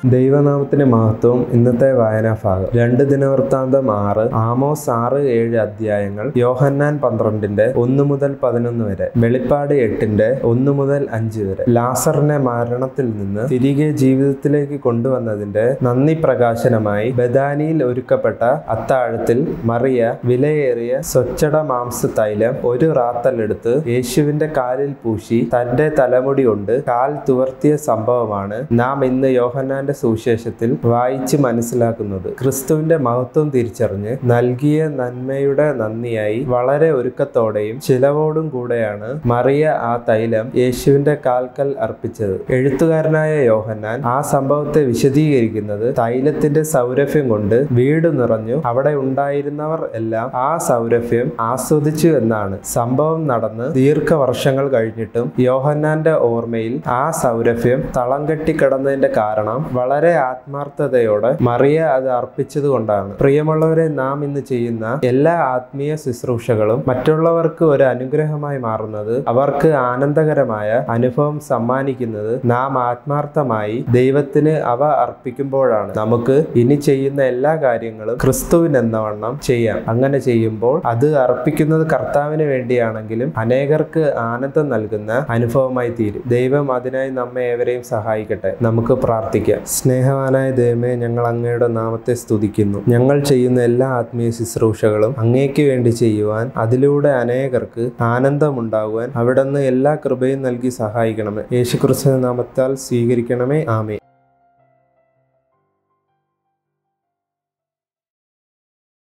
ദൈവനാമത്തിന് മഹത്വം ഇന്നത്തെ വായനാ ഭാഗം രണ്ട് ദിനവൃത്താന്തം ആറ് ആമോസ് ആറ് ഏഴ് അധ്യായങ്ങൾ യോഹന്നാൻ പന്ത്രണ്ടിന്റെ ഒന്ന് മുതൽ പതിനൊന്ന് വരെ വെളിപ്പാട് എട്ടിന്റെ ഒന്ന് മുതൽ അഞ്ച് വരെ ലാസറിനെ മരണത്തിൽ നിന്ന് തിരികെ ജീവിതത്തിലേക്ക് കൊണ്ടുവന്നതിന്റെ നന്ദി പ്രകാശനമായി ബദാനിയിൽ ഒരുക്കപ്പെട്ട അത്താഴത്തിൽ മറിയ വിലയേറിയ സ്വച്ഛട മാംസ തൈലം ഒരു റാത്തലെടുത്ത് യേശുവിന്റെ കാലിൽ പൂശി തന്റെ തലമുടി കൊണ്ട് കാൽ തുവർത്തിയ സംഭവമാണ് നാം ഇന്ന് യോഹന്നാന്റെ സുവിശേഷത്തിൽ വായിച്ച് മനസ്സിലാക്കുന്നത് ക്രിസ്തുവിന്റെ മഹത്വം തിരിച്ചറിഞ്ഞ് നൽകിയ നന്മയുടെ നന്ദിയായി വളരെ ഒരുക്കത്തോടെയും ചിലവോടും കൂടെയാണ് മറിയ ആ തൈലം യേശുവിന്റെ കാൽക്കൽ അർപ്പിച്ചത് എഴുത്തുകാരനായ യോഹന്നാൻ ആ സംഭവത്തെ വിശദീകരിക്കുന്നത് തൈലത്തിന്റെ സൗരഭ്യം കൊണ്ട് വീട് നിറഞ്ഞു അവിടെ ഉണ്ടായിരുന്നവർ എല്ലാം ആ സൗരഭ്യം ആസ്വദിച്ചു എന്നാണ് സംഭവം നടന്ന് ദീർഘവർഷങ്ങൾ കഴിഞ്ഞിട്ടും യോഹന്നാന്റെ ഓർമ്മയിൽ ആ സൗരഭ്യം തളം കെട്ടിക്കിടന്നതിന്റെ കാരണം വളരെ ആത്മാർത്ഥതയോടെ മറിയ അത് അർപ്പിച്ചത് കൊണ്ടാണ് പ്രിയമുള്ളവരെ നാം ഇന്ന് ചെയ്യുന്ന എല്ലാ ആത്മീയ ശുശ്രൂഷകളും മറ്റുള്ളവർക്ക് ഒരു അനുഗ്രഹമായി മാറുന്നത് അവർക്ക് ആനന്ദകരമായ അനുഭവം സമ്മാനിക്കുന്നത് നാം ആത്മാർത്ഥമായി ദൈവത്തിന് അവ അർപ്പിക്കുമ്പോഴാണ് നമുക്ക് ഇനി ചെയ്യുന്ന എല്ലാ കാര്യങ്ങളും ക്രിസ്തുവിനെന്നവണ്ണം ചെയ്യാം അങ്ങനെ ചെയ്യുമ്പോൾ അത് അർപ്പിക്കുന്നത് കർത്താവിന് വേണ്ടിയാണെങ്കിലും അനേകർക്ക് ആനന്ദം നൽകുന്ന അനുഭവമായി തീരും ദൈവം അതിനായി നമ്മെ ഏവരെയും സഹായിക്കട്ടെ നമുക്ക് പ്രാർത്ഥിക്കാം സ്നേഹവാനായ ദൈവമേ ഞങ്ങൾ അങ്ങയുടെ നാമത്തെ സ്തുതിക്കുന്നു ഞങ്ങൾ ചെയ്യുന്ന എല്ലാ ആത്മീയ ശുശ്രൂഷകളും അങ്ങേക്ക് വേണ്ടി ചെയ്യുവാൻ അതിലൂടെ അനേകർക്ക് ആനന്ദമുണ്ടാകുവാൻ അവിടുന്ന് എല്ലാ കൃപയും നൽകി സഹായിക്കണമേ യേശുക്രിസ്തു നാമത്താൽ സ്വീകരിക്കണമേ ആമേ